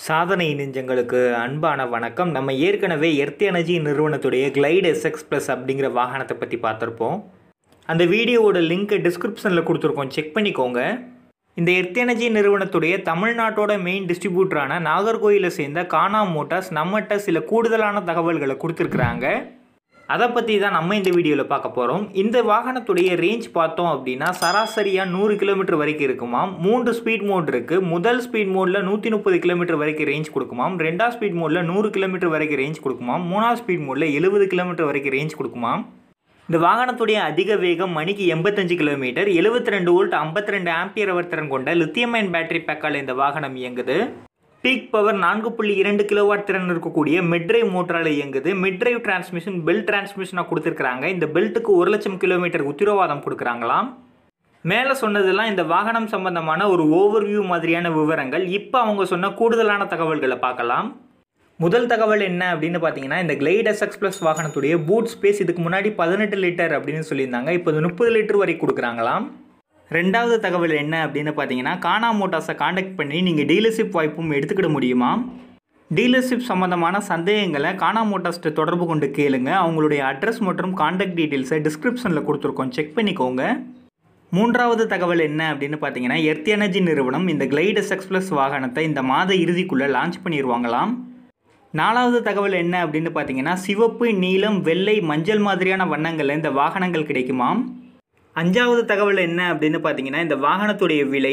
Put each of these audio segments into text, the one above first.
சாதனை நெஞ்சங்களுக்கு அன்பான வணக்கம் நம்ம ஏற்கனவே எர்த் எனர்ஜி நிறுவனத்துடைய கிளைட் எஸ்எக்ஸ் ப்ளஸ் அப்படிங்கிற வாகனத்தை பற்றி பார்த்துருப்போம் அந்த வீடியோவோட லிங்க்கை டிஸ்கிரிப்ஷனில் கொடுத்துருக்கோம் செக் பண்ணிக்கோங்க இந்த எர்த் எனர்ஜி நிறுவனத்துடைய தமிழ்நாட்டோட மெயின் டிஸ்ட்ரிபியூட்டரான நாகர்கோயிலை சேர்ந்த கானா மோட்டார்ஸ் நம்மகிட்ட சில கூடுதலான தகவல்களை கொடுத்துருக்குறாங்க அதை பற்றி தான் நம்ம இந்த வீடியோவில் பார்க்க போகிறோம் இந்த வாகனத்துடைய ரேஞ்ச் பார்த்தோம் அப்படின்னா சராசரியாக நூறு கிலோமீட்டர் வரைக்கும் இருக்குமாம் மூன்று ஸ்பீட் மோட் இருக்குது முதல் ஸ்பீட் மோடில் நூற்றி முப்பது கிலோமீட்டர் வரைக்கும் ரேஞ்ச் கொடுக்குமாம் ரெண்டாவது ஸ்பீட் மோடில் நூறு கிலோமீட்டர் வரைக்கும் ரேஞ்ச் கொடுக்குமாம் மூணாவது ஸ்பீட் மோடில் எழுபது கிலோமீட்டர் வரைக்கும் ரேஞ்ச் கொடுக்குமாம் இந்த வாகனத்துடைய அதிக வேகம் மணிக்கு எண்பத்தஞ்சு கிலோமீட்டர் எழுபத்தி ரெண்டு வோல்ட் ஐம்பத்தி ரெண்டு ஆம்பியர் அவர் திறன் கொண்ட லித்தியமைன் பேட்டரி பேக்கால் இந்த வாகனம் இயங்குது பீக் பவர் நான்கு புள்ளி இரண்டு கிலோவாட் திறன் இருக்கக்கூடிய மிட்ரைவ் மோட்டரால் இயங்குது மிட்ரைவ் டிரான்ஸ்மிஷன் பெல்ட் டிரான்ஸ்மிஷனாக கொடுத்துருக்காங்க இந்த பெல்ட்டுக்கு ஒரு லட்சம் கிலோமீட்டர் உத்திரவாதம் கொடுக்குறாங்களாம் மேலே சொன்னதெல்லாம் இந்த வாகனம் சம்பந்தமான ஒரு ஓவர்வியூ மாதிரியான விவரங்கள் இப்போ அவங்க சொன்ன கூடுதலான தகவல்களை பார்க்கலாம் முதல் தகவல் என்ன அப்படின்னு பார்த்தீங்கன்னா இந்த கிளைட் எஸ்எக்ஸ் ப்ளஸ் வாகனத்துடைய பூட் ஸ்பேஸ் இதுக்கு முன்னாடி பதினெட்டு லிட்டர் அப்படின்னு சொல்லியிருந்தாங்க இப்போ இது முப்பது லிட்டர் வரை கொடுக்குறாங்களாம் ரெண்டாவது தகவல் என்ன அப்படின்னு பார்த்தீங்கன்னா கானா மோட்டார்ஸை காண்டாக்ட் பண்ணி நீங்கள் டீலர்ஷிப் வாய்ப்பும் எடுத்துக்கிட முடியுமா டீலர்ஷிப் சம்மந்தமான சந்தேகங்களை கானா மோட்டார்ஸ்ட்டு தொடர்பு கொண்டு கேளுங்க அவங்களுடைய அட்ரஸ் மற்றும் காண்டாக்ட் டீட்டெயில்ஸை டிஸ்கிரிப்ஷனில் கொடுத்துருக்கோம் செக் பண்ணிக்கோங்க மூன்றாவது தகவல் என்ன அப்படின்னு பார்த்தீங்கன்னா எர்த் எனர்ஜி நிறுவனம் இந்த கிளைட் எஸ்எக்ஸ் ப்ளஸ் வாகனத்தை இந்த மாத இறுதிக்குள்ளே லான்ச் பண்ணிடுவாங்களாம் நாலாவது தகவல் என்ன அப்படின்னு பார்த்தீங்கன்னா சிவப்பு நீலம் வெள்ளை மஞ்சள் மாதிரியான வண்ணங்களில் இந்த வாகனங்கள் கிடைக்குமாம் அஞ்சாவது தகவல் என்ன அப்படின்னு பார்த்தீங்கன்னா இந்த வாகனத்துடைய விலை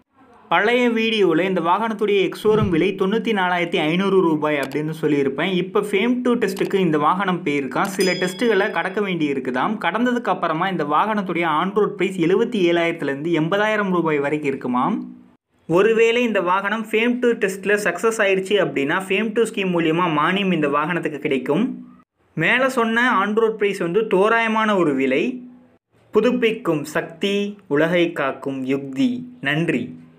பழைய வீடியோவில் இந்த வாகனத்துடைய எக்ஸோரம் விலை தொண்ணூற்றி நாலாயிரத்தி ஐநூறு ரூபாய் அப்படின்னு சொல்லியிருப்பேன் இப்போ ஃபேம் டூ டெஸ்ட்டுக்கு இந்த வாகனம் போயிருக்கான் சில டெஸ்ட்டுகளை கடக்க வேண்டி இருக்குதாம் கடந்ததுக்கு அப்புறமா இந்த வாகனத்துடைய ஆன்ரோட் ப்ரைஸ் எழுபத்தி ஏழாயிரத்துலேருந்து எண்பதாயிரம் ரூபாய் வரைக்கும் இருக்குமாம் ஒருவேளை இந்த வாகனம் ஃபேம் டூ டெஸ்ட்டில் சக்ஸஸ் ஆயிடுச்சு அப்படின்னா ஃபேம் டூ ஸ்கீம் மூலியமாக மானியம் இந்த வாகனத்துக்கு கிடைக்கும் மேலே சொன்ன ஆன்ரோட் ப்ரைஸ் வந்து தோராயமான ஒரு விலை புதுப்பிக்கும் சக்தி உலகை காக்கும் யுக்தி நன்றி